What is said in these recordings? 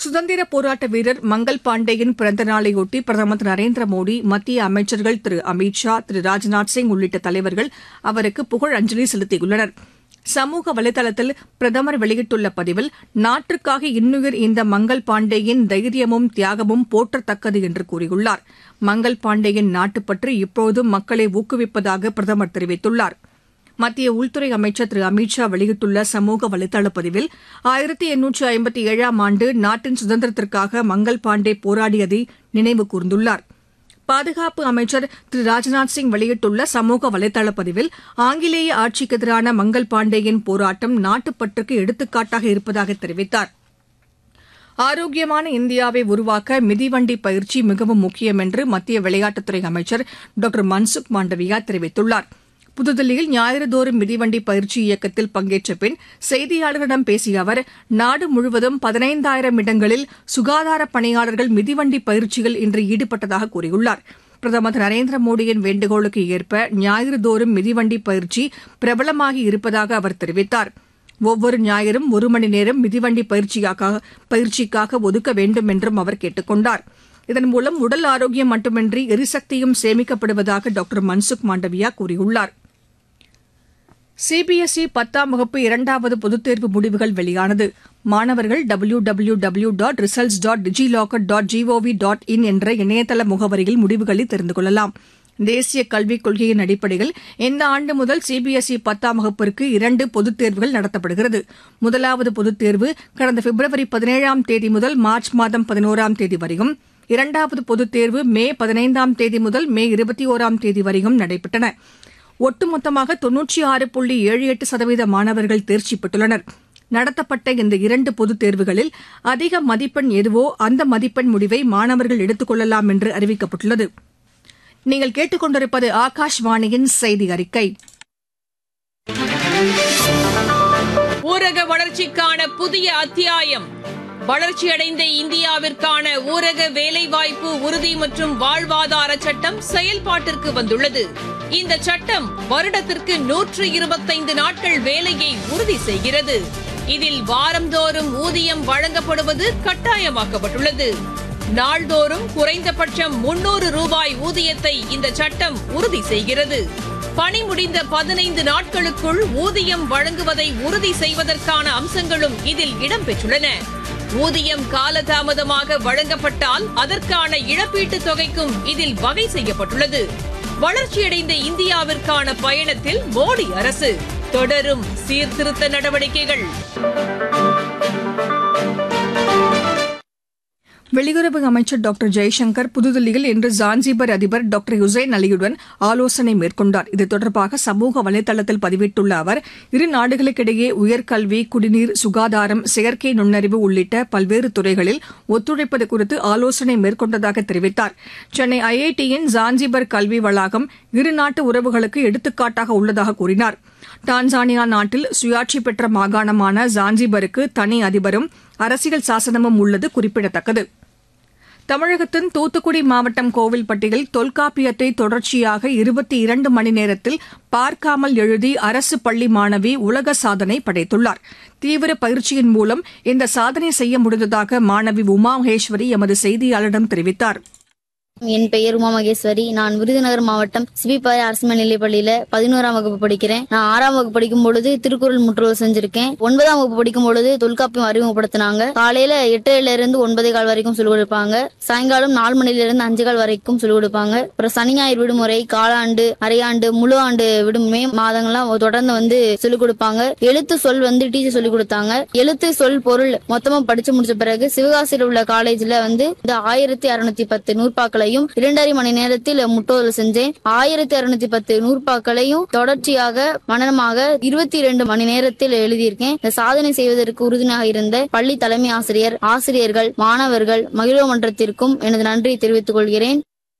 சுதந்திர போராட்ட வீரர் மங்கள் பாண்டேயின் பிறந்த நாளையொட்டி பிரதமர் திரு நரேந்திர மோடி மத்திய அமைச்சர்கள் திரு அமித் ஷா திரு ராஜ்நாத் சிங் உள்ளிட்ட தலைவர்கள் அவருக்கு புகழஞ்சலி செலுத்தியுள்ளனர் சமூக வலைதளத்தில் பிரதமர் வெளியிட்டுள்ள பதிவில் நாட்டிற்காக இன்னுயிர் இந்த மங்கள் பாண்டேயின் தைரியமும் தியாகமும் போற்றத்தக்கது என்று கூறியுள்ளார் மங்கள் பாண்டேயின் நாட்டுப்பற்று இப்போதும் மக்களை ஊக்குவிப்பதாக பிரதமர் தெரிவித்துள்ளாா் மத்திய உள்துறை அமைச்சர் திரு அமித் ஷா வெளியிட்டுள்ள சமூக வலைதள பதிவில் ஆயிரத்தி எண்ணூற்று ஐம்பத்தி ஏழாம் ஆண்டு நாட்டின் சுதந்திரத்திற்காக மங்கள் பாண்டே போராடியதை நினைவு கூர்ந்துள்ளார் பாதுகாப்பு அமைச்சர் திரு ராஜ்நாத் சிங் வெளியிட்டுள்ள சமூக வலைதள பதிவில் ஆங்கிலேய ஆட்சிக்கு எதிரான மங்கள் பாண்டேயின் போராட்டம் நாட்டுப்பற்றுக்கு எடுத்துக்காட்டாக இருப்பதாக தெரிவித்தார் ஆரோக்கியமான இந்தியாவை உருவாக்க மிதிவண்டி பயிற்சி மிகவும் முக்கியம் என்று மத்திய விளையாட்டுத்துறை அமைச்சர் டாக்டர் மன்சுக் மாண்டவியா தெரிவித்துள்ளாா் புதுதில்லியில் ஞாயிறுதோறும் மிதிவண்டி பயிற்சி இயக்கத்தில் பங்கேற்ற பின் செய்தியாளர்களிடம் பேசிய அவர் நாடு முழுவதும் பதினைந்தாயிரம் இடங்களில் சுகாதார பணியாளர்கள் மிதிவண்டி பயிற்சியில் இன்று ஈடுபட்டதாக கூறியுள்ளார் பிரதமர் திரு நரேந்திர மோடியின் வேண்டுகோளுக்கு ஏற்ப ஞாயிறுதோறும் மிதிவண்டி பயிற்சி பிரபலமாகி இருப்பதாக அவர் தெரிவித்தார் ஒவ்வொரு ஞாயிறும் ஒரு மணி நேரம் மிதிவண்டி பயிற்சிக்காக ஒதுக்க வேண்டும் என்றும் அவர் கேட்டுக் கொண்டார் இதன் மூலம் உடல் ஆரோக்கியம் மட்டுமின்றி எரிசக்தியும் சேமிக்கப்படுவதாக டாக்டர் மன்சுக் மாண்டவியா கூறியுள்ளார் சிபிஎஸ்இ பத்தாம் வகுப்பு இரண்டாவது பொதுத் தேர்வு முடிவுகள் வெளியானது மாணவர்கள் W W W dot results dot DigiLocker dot G O V dot in என்ற இணையதள முகவரியில் முடிவுகளை தெரிந்து கொள்ளலாம் தேசிய கல்விக் கொள்கையின் அடிப்படையில் இந்த ஆண்டு முதல் சிபிஎஸ்இ பத்தாம் வகுப்பிற்கு இரண்டு பொதுத் தேர்வுகள் நடத்தப்படுகிறது முதலாவது பொதுத் தேர்வு கடந்த பிப்ரவரி பதினேழாம் தேதி முதல் மார்ச் மாதம் பதினோராம் தேதி வரையும் இரண்டாவது பொதுத் தேர்வு மே பதினைந்தாம் தேதி முதல் மே இருபத்தி ஒராம் தேதி வரையும் நடைபெற்றன ஒட்டுமொத்தமாக தொன்னூற்றி ஆறு புள்ளி ஏழு எட்டு சதவீத மாணவர்கள் தேர்ச்சி பெற்றுள்ளனர் நடத்தப்பட்ட இந்த இரண்டு பொதுத் தேர்வுகளில் அதிக மதிப்பெண் எதுவோ அந்த மதிப்பெண் முடிவை மாணவர்கள் எடுத்துக் கொள்ளலாம் என்று அறிவிக்கப்பட்டுள்ளது நீங்கள் கேட்டுக்கொண்டிருப்பது ஆகாஷ்வாணியின் செய்தி அறிக்கை ஊரக வளர்ச்சிக்கான புதிய அத்தியாயம் வளர்ச்சியடைந்த இந்தியாவிற்கான ஊரக வேலைவாய்ப்பு உறுதி மற்றும் வாழ்வாதார சட்டம் செயல்பாட்டிற்கு வந்துள்ளது இந்த சட்டம் வருடத்திற்கு நூற்று இருபத்தைந்து நாட்கள் வேலையை உறுதி செய்கிறது இதில் வாரந்தோறும் ஊதியம் வழங்கப்படுவது கட்டாயமாக்கப்பட்டுள்ளது நாள்தோறும் குறைந்தபட்சம் முன்னூறு ரூபாய் ஊதியத்தை இந்த சட்டம் உறுதி செய்கிறது பணி முடிந்த பதினைந்து நாட்களுக்குள் ஊதியம் வழங்குவதை உறுதி செய்வதற்கான அம்சங்களும் இதில் இடம்பெற்றுள்ளன ஊதியம் காலதாமதமாக வழங்கப்பட்டால் அதற்கான இழப்பீட்டுத் தொகைக்கும் இதில் வகை செய்யப்பட்டுள்ளது வளர்ச்சியடைந்த இந்தியாவிற்கான பயணத்தில் மோடி அரசு தொடரும் சீர்திருத்த நடவடிக்கைகள் வெளியுறவு அமைச்சர் டாக்டர் ஜெய்சங்கர் புதுதில்லியில் இன்று ஜான்சிபர் அதிபர் டாக்டர் ஹுசைன் அலியுடன் ஆலோசனை மேற்கொண்டார் இது தொடர்பாக சமூக வலைதளத்தில் பதிவிட்டுள்ள அவர் இரு நாடுகளுக்கிடையே உயர்கல்வி குடிநீர் சுகாதாரம் செயற்கை நுண்ணறிவு உள்ளிட்ட பல்வேறு துறைகளில் ஒத்துழைப்பது குறித்து ஆலோசனை மேற்கொண்டதாக தெரிவித்தார் சென்னை ஐஐடியின் ஜான்சிபர் கல்வி வளாகம் இரு நாட்டு உறவுகளுக்கு எடுத்துக்காட்டாக உள்ளதாக கூறினார் டான்சானியா நாட்டில் சுயாட்சி பெற்ற மாகாணமான ஜான்சிபருக்கு தனி அதிபரும் அரசியல் சாசனமும் உள்ளது குறிப்பிடத்தக்கது தமிழகத்தின் தூத்துக்குடி மாவட்டம் கோவில்பட்டியில் தொல்காப்பியத்தை தொடர்ச்சியாக இருபத்தி இரண்டு மணி நேரத்தில் பார்க்காமல் எழுதி அரசு பள்ளி மாணவி உலக சாதனை படைத்துள்ளார் தீவிர பயிற்சியின் மூலம் இந்த சாதனை செய்ய முடிந்ததாக மாணவி உமா மகேஸ்வரி எமது செய்தியாளரிடம் தெரிவித்தார் என் பெயர் உமா மகேஸ்வரி நான் விருதுநகர் மாவட்டம் சிபிபாறை அரசு மேல்நிலைப் பள்ளியில பதினோராம் வகுப்பு படிக்கிறேன் நான் ஆறாம் வகுப்பு படிக்கும் பொழுது திருக்குறள் முற்றுகை செஞ்சிருக்கேன் ஒன்பதாம் வகுப்பு படிக்கும் பொழுது தொல்காப்பியம் அறிமுகப்படுத்தினாங்க காலையில எட்டுல இருந்து ஒன்பதே கால் வரைக்கும் சொல்லிக் கொடுப்பாங்க சாயங்காலம் நாலு மணில இருந்து அஞ்சு கால் வரைக்கும் சொல்லிக் கொடுப்பாங்க அப்புறம் சனி ஞாயிறு விடுமுறை காலாண்டு அரையாண்டு முழு ஆண்டு விடுமுறை மாதங்கள்லாம் தொடர்ந்து வந்து சொல்லிக் கொடுப்பாங்க எழுத்து சொல் வந்து டீச்சர் சொல்லிக் கொடுத்தாங்க எழுத்து சொல் பொருள் மொத்தமா படிச்சு முடிச்ச பிறகு சிவகாசியில் உள்ள காலேஜ்ல வந்து இந்த ஆயிரத்தி அறுநூத்தி பத்து நூற்பாக்களையும் இரண்டரை மணி நேரத்தில் முட்டோதல் செஞ்சேன் ஆயிரத்தி அறுநூத்தி பத்து நூற்பாக்களையும் தொடர்ச்சியாக மனனமாக இருபத்தி இரண்டு மணி நேரத்தில் எழுதியிருக்கேன் இந்த சாதனை செய்வதற்கு உறுதுணையாக இருந்த பள்ளி தலைமை ஆசிரியர் ஆசிரியர்கள் மாணவர்கள் மகிழ்வு மன்றத்திற்கும் எனது நன்றியை தெரிவித்துக் கொள்கிறேன்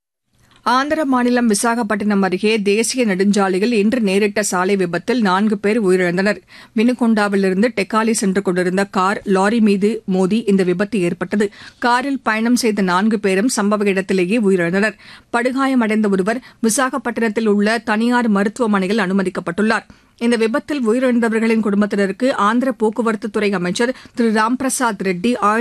ஆந்திர மாநிலம் விசாகப்பட்டினம் அருகே தேசிய நெடுஞ்சாலையில் இன்று நேரிட்ட சாலை விபத்தில் நான்கு பேர் உயிரிழந்தனர் வினுகொண்டாவிலிருந்து டெக்காலி சென்று கொண்டிருந்த கார் லாரி மீது மோதி இந்த விபத்து ஏற்பட்டது காரில் பயணம் செய்த நான்கு பேரும் சம்பவ இடத்திலேயே உயிரிழந்தனர் படுகாயமடைந்த ஒருவர் விசாகப்பட்டினத்தில் உள்ள தனியார் மருத்துவமனையில் அனுமதிக்கப்பட்டுள்ளார் இந்த விபத்தில் உயிரிழந்தவர்களின் குடும்பத்தினருக்கு ஆந்திர போக்குவரத்து துறை அமைச்சர் திரு ராம்பிரசாத் ரெட்டி